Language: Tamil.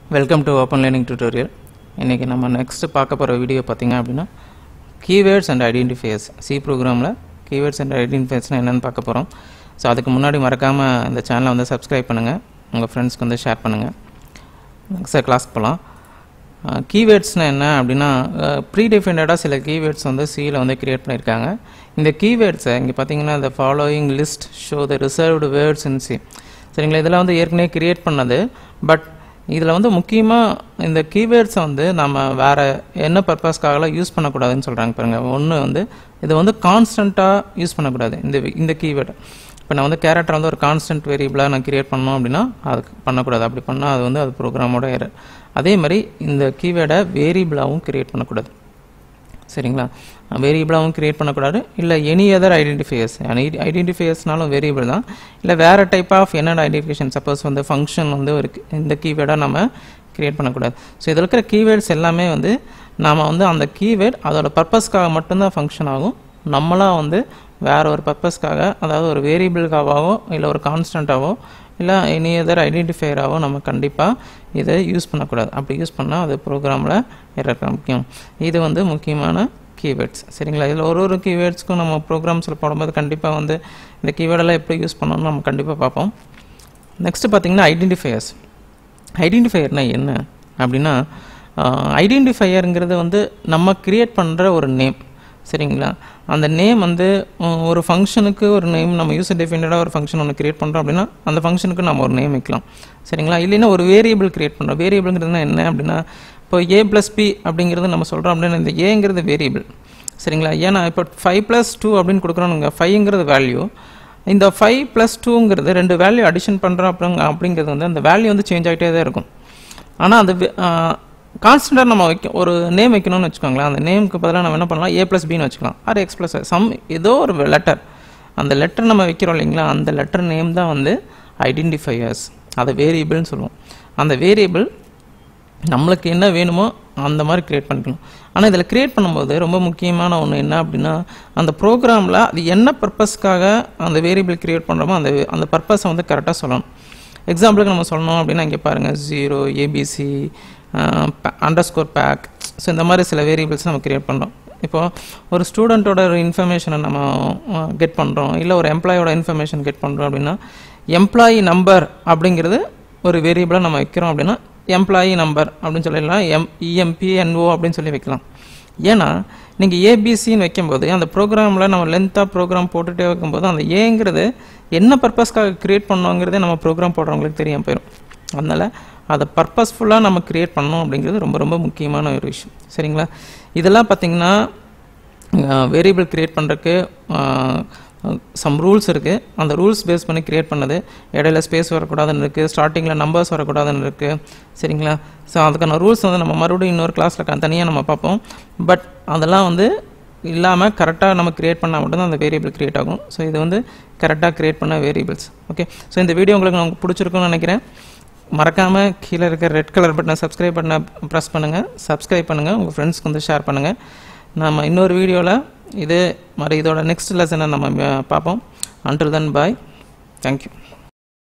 welcome to open learning tutorial இன்றைக்கி நம்ம நெக்ஸ்ட் பார்க்க போகிற வீடியோ பார்த்தீங்க அப்படின்னா கீவேர்ட்ஸ் அண்ட் ஐடென்டிஃபையர்ஸ் சி ப்ரோக்ராமில் கீவேர்ட்ஸ் அண்ட் ஐடென்டிஃபையர்ஸ்னால் என்னென்னு பார்க்க போகிறோம் ஸோ அதுக்கு முன்னாடி மறக்காமல் இந்த சேனலை வந்து சப்ஸ்கிரைப் பண்ணுங்கள் உங்கள் ஃப்ரெண்ட்ஸ்க்கு வந்து ஷேர் பண்ணுங்கள் நெக்ஸ்ட் கிளாஸ் போகலாம் கீவேர்ட்ஸ்னால் என்ன அப்படின்னா ப்ரீ டிஃபைண்டடாக சில கீவேர்ட்ஸ் வந்து சியில் வந்து கிரியேட் பண்ணியிருக்காங்க இந்த கீவேர்ட்ஸை இங்கே பார்த்தீங்கன்னா இந்த following list show the reserved words in C சரிங்களா இதெல்லாம் வந்து ஏற்கனவே கிரியேட் பண்ணது பட் இதில் வந்து முக்கியமாக இந்த கீவேர்ட்ஸை வந்து நம்ம வேறு என்ன பர்பஸ்க்காகலாம் யூஸ் பண்ணக்கூடாதுன்னு சொல்கிறாங்க பாருங்கள் ஒன்று வந்து இது வந்து கான்ஸ்டண்ட்டாக யூஸ் பண்ணக்கூடாது இந்த இந்த கீவேர்டு இப்போ நான் வந்து கேரக்டர் வந்து ஒரு கான்ஸ்டன்ட் வேரியபிளாக நான் கிரியேட் பண்ணோம் அப்படின்னா அதுக்கு பண்ணக்கூடாது அப்படி பண்ணால் அது வந்து அது ப்ரோக்ராமோட எரர் அதே மாதிரி இந்த கீவேர்டை வேரியபிளாகவும் கிரியேட் பண்ணக்கூடாது சரிங்களா வேரியபிளாகவும் கிரியேட் பண்ணக்கூடாது இல்லை எனி அதர் ஐடென்டிஃபையர்ஸ் ஐடென்டிஃபையர்ஸ்னாலும் வேரியபிள் தான் இல்லை வேறு டைப் ஆஃப் என்னென்ன ஐடென்டிஃபிகேஷன் சப்போஸ் வந்து ஃபங்க்ஷன் வந்து ஒரு இந்த கீவேர்டாக நம்ம கிரியேட் பண்ணக்கூடாது ஸோ இதில் இருக்கிற கீவேர்ட்ஸ் எல்லாமே வந்து நாம் வந்து அந்த கீவேர்ட் அதோட பர்பஸ்க்காக மட்டும்தான் ஃபங்க்ஷன் ஆகும் நம்மளாம் வந்து வேறு ஒரு பர்பஸ்க்காக அதாவது ஒரு வேரியபிளுக்காகவோ இல்லை ஒரு கான்ஸ்டண்ட்டாவோ இல்லை எனி அதர் ஐடென்டிஃபையராகவோ நம்ம கண்டிப்பாக இதை யூஸ் பண்ணக்கூடாது அப்படி யூஸ் பண்ணால் அது ப்ரோக்ராமில் எரர் காமிக்கும் இது வந்து முக்கியமான கீவேர்ட்ஸ் சரிங்களா இதில் ஒரு ஒரு கீவேர்ட்ஸ்க்கும் நம்ம ப்ரோக்ராம்ஸில் போடும்போது கண்டிப்பாக வந்து இந்த கீவேர்டெல்லாம் எப்படி யூஸ் பண்ணணும்னு நம்ம கண்டிப்பாக பார்ப்போம் நெக்ஸ்ட்டு பார்த்திங்கன்னா ஐடென்டிஃபையர்ஸ் ஐடென்டிஃபையர்னால் என்ன அப்படின்னா ஐடென்டிஃபையருங்கிறது வந்து நம்ம க்ரியேட் பண்ணுற ஒரு நேம் சரிங்களா அந்த நேம் வந்து ஒரு ஃபங்க்ஷனுக்கு ஒரு நேம் நம்ம யூசர் டிஃபைண்டடாக ஒரு ஃபங்க்ஷன் ஒன்று கிரியேட் பண்ணுறோம் அப்படின்னா அந்த ஃபங்க்ஷனுக்கு நம்ம ஒரு நேம் வைக்கலாம் சரிங்களா இல்லைன்னா ஒரு வேரியபிள் கிரியேட் பண்ணுறோம் வேரியபிள்ங்கிறது என்ன அப்படின்னா இப்போ ஏ ப்ளஸ் பி அப்படிங்கிறது நம்ம சொல்கிறோம் அப்படின்னா இந்த ஏங்கிறது வேரியபிள் சரிங்களா ஏன்னா இப்போ ஃபைவ் ப்ளஸ் டூ அப்படின்னு கொடுக்குறோம் ஃபைவ்ங்கிறது வேல்யூ இந்த ஃபைவ் ப்ளஸ் டூங்கிறது ரெண்டு வேல்யூ அடிஷன் பண்ணுறோம் அப்படிங்க அப்படிங்கிறது வந்து அந்த வேல்யூ வந்து சேஞ்ச் ஆகிட்டே தான் இருக்கும் ஆனால் அது கான்ஸ்டண்ட்டாக நம்ம வைக்க ஒரு நேம் வைக்கணும்னு வச்சுக்கோங்களேன் அந்த நேமுக்கு பதிலாக நம்ம என்ன பண்ணலாம் ஏ ப்ளஸ் பின்னு வச்சுக்கலாம் ஆர் எக்ஸ் ப்ளஸ் சம் ஏதோ ஒரு லெட்டர் அந்த லெட்டர் நம்ம வைக்கிறோம் இல்லைங்களா அந்த லெட்டர் நேம் தான் வந்து ஐடென்டிஃபையர்ஸ் அதை வேரியபிள்னு சொல்லுவோம் அந்த வேரியபிள் நம்மளுக்கு என்ன வேணுமோ அந்த மாதிரி க்ரியேட் பண்ணிக்கணும் ஆனால் இதில் க்ரியேட் பண்ணும்போது ரொம்ப முக்கியமான ஒன்று என்ன அப்படின்னா அந்த ப்ரோக்ராமில் அது என்ன பர்பஸ்க்காக அந்த வேரியபிள் க்ரியேட் பண்ணுறோமோ அந்த அந்த பர்பஸை வந்து கரெக்டாக சொல்லணும் எக்ஸாம்பிளுக்கு நம்ம சொல்லணும் அப்படின்னா இங்கே பாருங்கள் zero ABC underscore back so இந்த மாதிரி சில வேரியபிள்ஸ் நம்ம க்ரியேட் பண்ணுறோம் இப்போது ஒரு ஸ்டூடெண்ட்டோட ஒரு இன்ஃபர்மேஷனை நம்ம கெட் பண்ணுறோம் இல்லை ஒரு எம்ப்ளாயோட இன்ஃபர்மேஷன் கெட் பண்ணுறோம் அப்படின்னா எம்ப்ளாயி நம்பர் அப்படிங்கிறது ஒரு வேரியபிளாக நம்ம வைக்கிறோம் அப்படின்னா எம்ப்ளாயி நம்பர் அப்படின்னு சொல்லிடலாம் எம் இஎம்பிஎன்ஓ அப்படின்னு சொல்லி வைக்கலாம் ஏன்னா நீங்கள் ஏபிசின்னு வைக்கும்போது அந்த ப்ரோக்ராமில் நம்ம லென்த்தாக ப்ரோக்ராம் போட்டுகிட்டே வைக்கும்போது அந்த ஏங்கிறது என்ன பர்பஸ்க்காக க்ரியேட் பண்ணோங்கிறதே நம்ம ப்ரோக்ராம் போடுறவங்களுக்கு தெரியாமல் போயிடும் அதனால் அதை பர்பஸ்ஃபுல்லாக நம்ம க்ரியேட் பண்ணோம் அப்படிங்கிறது ரொம்ப ரொம்ப முக்கியமான ஒரு விஷயம் சரிங்களா இதெல்லாம் பார்த்திங்கன்னா வேரியபிள் க்ரியேட் பண்ணுறதுக்கு சம் ரூல்ஸ் இருக்குது அந்த ரூல்ஸ் பேஸ் பண்ணி க்ரியேட் பண்ணது இடையில ஸ்பேஸ் வரக்கூடாதுன்னு இருக்குது ஸ்டார்டிங்கில் நம்பர்ஸ் வரக்கூடாதுன்னு இருக்குது சரிங்களா ஸோ அதுக்கான ரூல்ஸ் வந்து நம்ம மறுபடியும் இன்னொரு கிளாஸில் தனியாக நம்ம பார்ப்போம் பட் அதெல்லாம் வந்து இல்லாமல் கரெக்டாக நம்ம க்ரியேட் பண்ணால் மட்டும்தான் அந்த வேரியபிள் க்ரியேட் ஆகும் ஸோ இது வந்து கரெக்டாக க்ரியேட் பண்ண வேரியபிள்ஸ் ஓகே ஸோ இந்த வீடியோ உங்களுக்கு நான் பிடிச்சிருக்குன்னு நினைக்கிறேன் மறக்காமல் கீழே இருக்க ரெட் கலர் பட்டனை சப்ஸ்கிரைப் பட்டனை ப்ரெஸ் பண்ணுங்கள் சப்ஸ்கிரைப் பண்ணுங்கள் உங்கள் ஃப்ரெண்ட்ஸ்க்கு வந்து ஷேர் பண்ணுங்கள் நம்ம இன்னொரு வீடியோவில் இது மாதிரி இதோட நெக்ஸ்ட் லெசனை நம்ம பார்ப்போம் அன்டில் தென் பாய் தேங்க்யூ